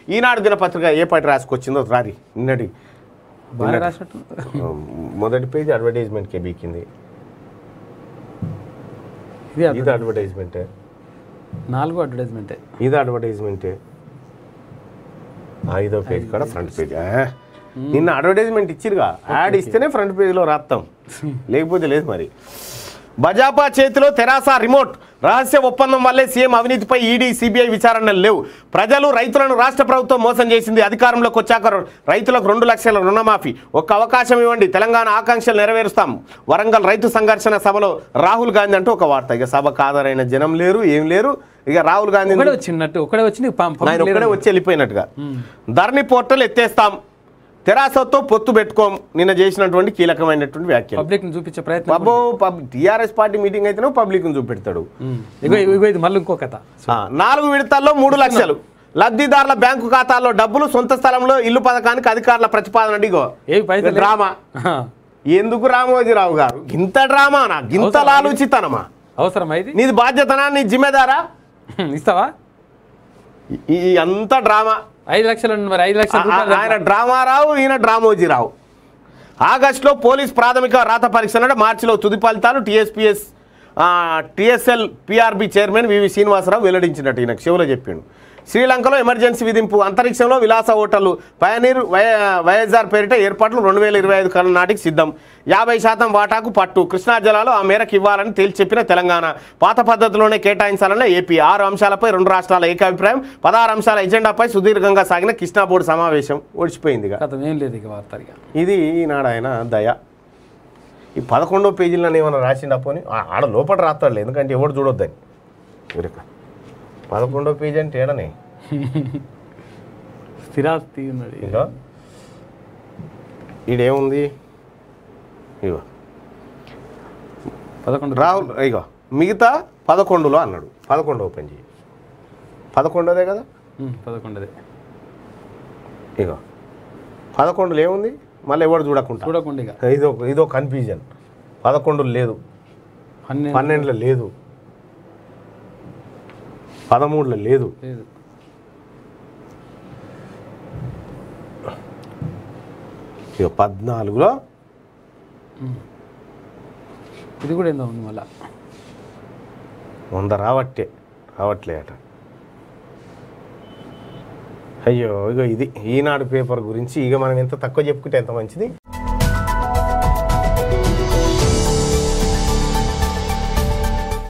ఈనాడు దినపత్రిక ఏ పాటి రాసుకొచ్చిందో రారి నిన్నటి బాగా రాసినట్టు మొదటి పేజీ అడ్వర్టైజ్మెంట్కే బీకింది ఇది ఇది అడ్వర్టైజ్మెంటే నాలుగు అడ్వర్టైజ్మెంటే ఇది అడ్వర్టైజ్మెంటే ఐదో పేజ్ కూడా ఫ్రంట్ పేజ్ ఆ, నిన్న అడ్వర్టైజ్మెంట్ ఇచ్చిరుగా యాడ్ ఇస్తేనే ఫ్రంట్ పేజ్లో రాస్తాం లేకపోతే లేదు మరి బజాపా చేతిలో తెరాస రిమోట్ రహస్య ఒప్పందం వల్లే సీఎం అవినీతిపై ఈడీ సిబిఐ విచారణలు లేవు ప్రజలు రైతులను రాష్ట్ర ప్రభుత్వం మోసం చేసింది అధికారంలోకి వచ్చాక రైతులకు రెండు లక్షల రుణమాఫీ ఒక్క అవకాశం ఇవ్వండి తెలంగాణ ఆకాంక్షలు నెరవేరుస్తాం వరంగల్ రైతు సంఘర్షణ సభలో రాహుల్ గాంధీ అంటూ ఒక వార్త ఇక సభకు ఆధారైన జనం లేరు ఏం లేరు ఇక రాహుల్ గాంధీ ఒకడే వచ్చినట్టు ఒకడే వచ్చి నీకు పం- ఆయన పంపలేరు. ఒక్కడే వచ్చి వెళ్ళిపోయినట్టుగా ధరణి పోర్టల్ ఎత్తేస్తాం తెరాసతో పొత్తు పెట్టుకోం నిన్న చేసినటువంటి కీలకమైనటువంటి వ్యాఖ్యలు పబ్లిక్ ని చూపించే ప్రయత్నం బాబు టీఆర్ఎస్ పార్టీ మీటింగ్ అయితేనే పబ్లిక్ చూపెడతాడు ఉమ్. ఇగో ఇగో ఇది మళ్ళీ ఇంకో కథ ఆ, నాలుగు విడతల్లో మూడు లక్షలు లబ్ధిదారుల బ్యాంకు ఖాతాల్లో డబ్బులు సొంత స్థలంలో ఇల్లు పథకానికి అధికారుల ప్రతిపాదన ఇగో ఏవి పైసలు డ్రామా ఆహా. ఎందుకు రామోజీరావు గారు ఇంత డ్రామానా ఇంత అవసరమా? లాలుచితనమా అవసరమా ఇది నీది బాధ్యతనా నీ జిమ్మేదారా ఇస్తావా ఈ- ఈ అంత డ్రామా ఐదు లక్షలు ఉంది మరి ఐదు లక్షల ఆ- రూపాయలు ఆయన డ్రామారావు ఈయన డ్రామోజీరావు ఆగస్టులో పోలీస్ ప్రాథమిక రాత పరీక్ష నాడు మార్చిలో తుది ఫలితాలు TSPS TSL PRB chairman VV Srinivasarao వెల్లడించినట్టు ఈయన చెవులో చెప్పిండు శ్రీలంకలో ఎమర్జెన్సీ విధింపు అంతరిక్షంలో విలాస హోటళ్లు పయనీర్ వై వైఎస్ఆర్ పేరిట ఏర్పాట్లు రెండు వేల ఇరవై ఐదు కల నాటికి సిద్ధం యాభై శాతం వాటాకు పట్టు కృష్ణా జలాలు ఆ మేరకు ఇవ్వాలని తేల్చి చెప్పిన తెలంగాణ పాత పద్ధతిలోనే కేటాయించాలన్న ఏపీ ఆరు అంశాలపై రెండు రాష్ట్రాల ఏకాభిప్రాయం పదహారు అంశాల ఎజెండాపై సుదీర్ఘంగా సాగిన కృష్ణా బోర్డు సమావేశం ఓడిచిపోయిందిగా కథ ఏం లేదు ఇక వార్త ఇక ఇది ఈనాడు ఆయన దయ ఈ పదకొండో పేజీలో ఏమైనా రాసిండా పోని ఆ- ఆడ లోపల రాస్తాడులే ఎందుకంటే ఎవడు చూడొద్దని ఊరిక పదకొండో పేజీ అంటే ఏడనే స్థిరాస్తి ఉన్నది ఇగో ఈడేముంది ఇగో పదకొండు రాహుల్ ఇగో మిగతా పదకొండులో అన్నాడు పదకొండు ఓపెన్ చేయి పదకొండోదే కదా ఉమ్, పదకొండుదే ఇగో పదకొండులో ఏముంది మళ్ళీ ఎవడు చూడకుండా చూడకుండా ఇక ఇదో ఇదో కన్ఫ్యూజన్ పదకొండులో లేదు పన్నెండు పన్నెండులో లేదు పదమూడులో లేదు లేదు ఇక పద్నాలుగులో ఇది కూడా ఏందో ఉంది మళ్ళా వంద రావట్టే రావట్లే అట అయ్యో ఇగో ఇది ఈనాడు పేపర్ గురించి ఇక మనం ఎంత తక్కువ చెప్పుకుంటే ఎంత మంచిది